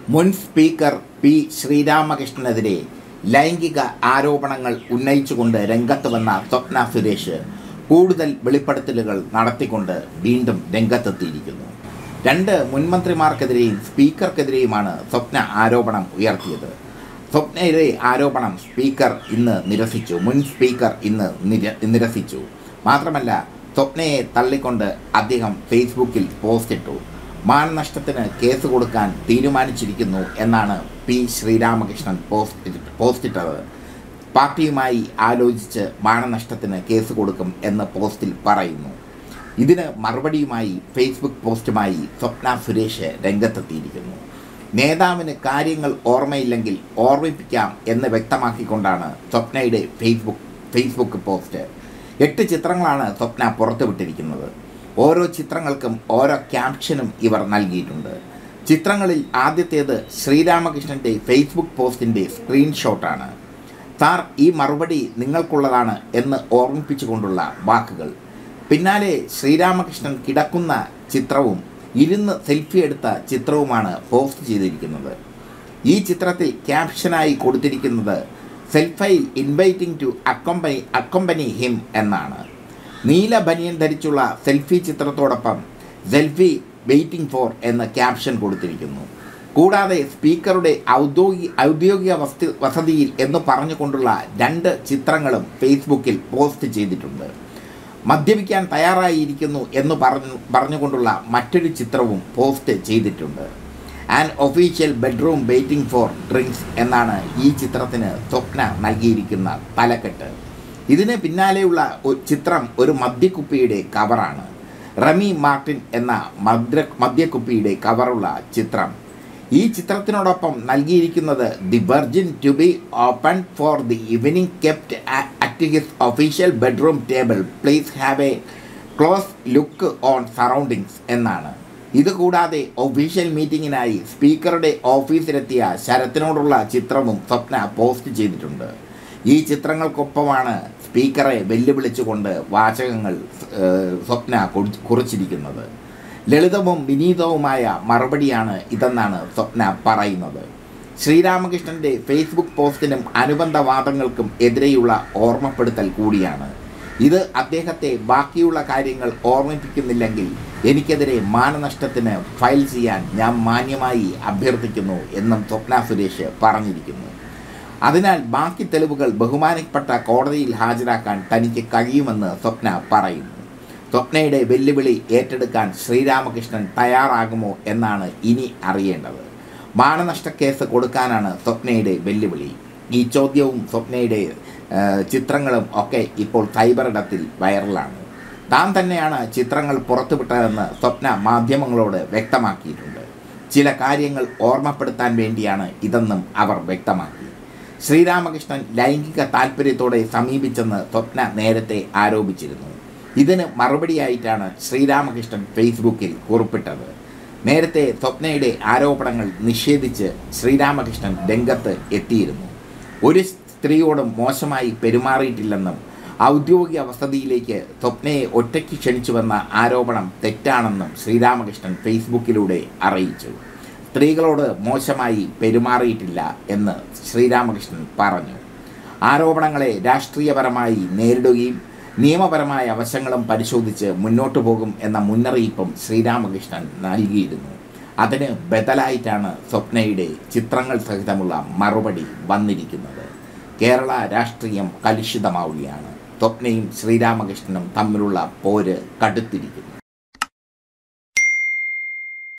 മുൻ speaker P ശ്രീരാമകൃഷ്ണനെതിരെ ലൈംഗിക ആരോപണങ്ങൾ ഉന്നയിച്ചുകൊണ്ട് രംഗത്ത് വന്ന സ്വപ്ന സുരേഷ് കൂടുതൽ വെളിപ്പെടുത്തലുകൾ നടത്തിക്കൊണ്ട് വീണ്ടും രംഗത്തെത്തിയിരിക്കുന്നു രണ്ട് മുൻമന്ത്രിമാർക്കെതിരെയും സ്പീക്കർക്കെതിരെയുമാണ് സ്വപ്ന ആരോപണം ഉയർത്തിയത് സ്വപ്നയുടെ ആരോപണം സ്പീക്കർ ഇന്ന് നിരസിച്ചു മുൻ സ്പീക്കർ ഇന്ന് നിര നിരസിച്ചു മാത്രമല്ല സ്വപ്നയെ തള്ളിക്കൊണ്ട് അദ്ദേഹം ഫേസ്ബുക്കിൽ പോസ്റ്റിട്ടു മാനനഷ്ടത്തിന് കേസ് കൊടുക്കാൻ തീരുമാനിച്ചിരിക്കുന്നു എന്നാണ് പി ശ്രീരാമകൃഷ്ണൻ പോസ്റ്റ് പോസ്റ്റിട്ടത് പാർട്ടിയുമായി ആലോചിച്ച് മാനനഷ്ടത്തിന് കേസ് കൊടുക്കും എന്ന് പോസ്റ്റിൽ പറയുന്നു ഇതിന് മറുപടിയുമായി ഫേസ്ബുക്ക് പോസ്റ്റുമായി സ്വപ്ന സുരേഷ് രംഗത്തെത്തിയിരിക്കുന്നു നേതാവിന് കാര്യങ്ങൾ ഓർമ്മയില്ലെങ്കിൽ ഓർമ്മിപ്പിക്കാം എന്ന് വ്യക്തമാക്കിക്കൊണ്ടാണ് സ്വപ്നയുടെ ഫേസ്ബുക്ക് ഫേസ്ബുക്ക് പോസ്റ്റ് എട്ട് ചിത്രങ്ങളാണ് സ്വപ്ന പുറത്തുവിട്ടിരിക്കുന്നത് ഓരോ ചിത്രങ്ങൾക്കും ഓരോ ക്യാപ്ഷനും ഇവർ നൽകിയിട്ടുണ്ട് ചിത്രങ്ങളിൽ ആദ്യത്തേത് ശ്രീരാമകൃഷ്ണൻ്റെ ഫേസ്ബുക്ക് പോസ്റ്റിൻ്റെ സ്ക്രീൻഷോട്ടാണ് സാർ ഈ മറുപടി നിങ്ങൾക്കുള്ളതാണ് എന്ന് ഓർമ്മിപ്പിച്ചുകൊണ്ടുള്ള വാക്കുകൾ പിന്നാലെ ശ്രീരാമകൃഷ്ണൻ കിടക്കുന്ന ചിത്രവും ഇരുന്ന് സെൽഫി എടുത്ത ചിത്രവുമാണ് പോസ്റ്റ് ചെയ്തിരിക്കുന്നത് ഈ ചിത്രത്തിൽ ക്യാപ്ഷനായി കൊടുത്തിരിക്കുന്നത് സെൽഫൈൽ inviting to accompany accompany him എന്നാണ് നീല ബനിയൻ ധരിച്ചുള്ള സെൽഫി ചിത്രത്തോടൊപ്പം സെൽഫി വെയിറ്റിംഗ് ഫോർ എന്ന ക്യാപ്ഷൻ കൊടുത്തിരിക്കുന്നു കൂടാതെ സ്പീക്കറുടെ ഔദ്യോഗിക ഔദ്യോഗിക വസ്തു വസതിയിൽ എന്ന് പറഞ്ഞുകൊണ്ടുള്ള രണ്ട് ചിത്രങ്ങളും ഫേസ്ബുക്കിൽ പോസ്റ്റ് ചെയ്തിട്ടുണ്ട് മദ്യപിക്കാൻ തയ്യാറായിരിക്കുന്നു എന്ന് പറഞ്ഞു പറഞ്ഞുകൊണ്ടുള്ള മറ്റൊരു ചിത്രവും പോസ്റ്റ് ചെയ്തിട്ടുണ്ട് and official bedroom waiting for drinks എന്നാണ് ഈ ചിത്രത്തിന് സ്വപ്ന നൽകിയിരിക്കുന്ന തലക്കെട്ട് ഇതിന് പിന്നാലെയുള്ള ഒരു ചിത്രം ഒരു മദ്യക്കുപ്പിയുടെ കവറാണ് റമി മാർട്ടിൻ എന്ന മദ്ര മദ്യക്കുപ്പിയുടെ കവറുള്ള ചിത്രം ഈ ചിത്രത്തിനോടൊപ്പം നൽകിയിരിക്കുന്നത് the virgin to be open for the evening kept at his official bedroom table please have a close look on surroundings എന്നാണ് ഇതുകൂടാതെ ഒഫീഷ്യൽ മീറ്റിങ്ങിനായി സ്പീക്കറുടെ ഓഫീസിലെത്തിയ ശരത്തിനോടുള്ള ചിത്രവും സ്വപ്ന പോസ്റ്റ് ചെയ്തിട്ടുണ്ട് ഈ ചിത്രങ്ങൾക്കൊപ്പമാണ് സ്പീക്കറെ വെല്ലുവിളിച്ചുകൊണ്ട് വാചകങ്ങൾ ഏഹ്, സ്വപ്ന കുറി- കുറിച്ചിരിക്കുന്നത് ലളിതവും വിനീതവുമായ മറുപടിയാണ് ഇതെന്നാണ് സ്വപ്ന പറയുന്നത് ശ്രീരാമകൃഷ്ണൻ്റെ ഫേസ്ബുക്ക് പോസ്റ്റിനും അനുബന്ധ വാദങ്ങൾക്കും എതിരെയുള്ള ഓർമ്മപ്പെടുത്തൽ കൂടിയാണ് ഇത് അദ്ദേഹത്തെ ബാക്കിയുള്ള കാര്യങ്ങൾ ഓർമ്മിപ്പിക്കുന്നില്ലെങ്കിൽ എനിക്കെതിരെ മാനനഷ്ടത്തിന് ഫയൽ ചെയ്യാൻ ഞാൻ മാന്യമായി അഭ്യർത്ഥിക്കുന്നു എന്നും സ്വപ്ന സുരേഷ് പറഞ്ഞിരിക്കുന്നു അതിനാൽ ബാക്കി തെളിവുകൾ ബഹുമാനപ്പെട്ട കോടതിയിൽ ഹാജരാക്കാൻ തനിക്ക് കഴിയുമെന്ന് സ്വപ്ന പറയുന്നു സ്വപ്നയുടെ വെല്ലുവിളി ഏറ്റെടുക്കാൻ ശ്രീരാമകൃഷ്ണൻ തയ്യാറാകുമോ എന്നാണ് ഇനി അറിയേണ്ടത് മാനനഷ്ടക്കേസ് കൊടുക്കാനാണ് സ്വപ്നയുടെ വെല്ലുവിളി ഈ ചോദ്യവും സ്വപ്നയുടെ ആ, ചിത്രങ്ങളും ഒക്കെ ഇപ്പോൾ സൈബറിടത്തിൽ വൈറലാണ് താൻ തന്നെയാണ് ചിത്രങ്ങൾ പുറത്തുവിട്ടതെന്ന് സ്വപ്ന മാധ്യമങ്ങളോട് വ്യക്തമാക്കിയിട്ടുണ്ട് ചില കാര്യങ്ങൾ ഓർമ്മപ്പെടുത്താൻ വേണ്ടിയാണ് ഇതെന്നും അവർ വ്യക്തമാക്കി ശ്രീരാമകൃഷ്ണൻ ലൈംഗിക താല്പര്യത്തോടെ സമീപിച്ചെന്ന് സ്വപ്ന നേരത്തെ ആരോപിച്ചിരുന്നു ഇതിന് മറുപടിയായിട്ടാണ് ശ്രീരാമകൃഷ്ണൻ ഫേസ്ബുക്കിൽ കുറിപ്പിട്ടത് നേരത്തെ സ്വപ്നയുടെ ആരോപണങ്ങൾ നിഷേധിച്ച് ശ്രീരാമകൃഷ്ണൻ രംഗത്ത് എത്തിയിരുന്നു ഒരു സ്ത്രീയോടും മോശമായി പെരുമാറിയിട്ടില്ലെന്നും ഔദ്യോഗിക വസതിയിലേക്ക് സ്വപ്നയെ ഒറ്റയ്ക്ക് ക്ഷണിച്ചുവെന്ന ആരോപണം തെറ്റാണെന്നും ശ്രീരാമകൃഷ്ണൻ ഫേസ്ബുക്കിലൂടെ അറിയിച്ചു സ്ത്രീകളോട് മോശമായി പെരുമാറിയിട്ടില്ല എന്ന് ശ്രീരാമകൃഷ്ണൻ പറഞ്ഞു ആരോപണങ്ങളെ രാഷ്ട്രീയപരമായി നേരിടുകയും നിയമപരമായ വശങ്ങളും പരിശോധിച്ച് മുന്നോട്ടു പോകും എന്ന മുന്നറിയിപ്പും ശ്രീരാമകൃഷ്ണൻ നൽകിയിരുന്നു അതിന് ബദലായിട്ടാണ് സ്വപ്നയുടെ ചിത്രങ്ങൾ സഹിതമുള്ള മറുപടി വന്നിരിക്കുന്നത് കേരള രാഷ്ട്രീയം കലുഷിതമാവുകയാണ് സ്വപ്നയും ശ്രീരാമകൃഷ്ണനും തമ്മിലുള്ള പോര് കടുത്തിരിക്കുന്നു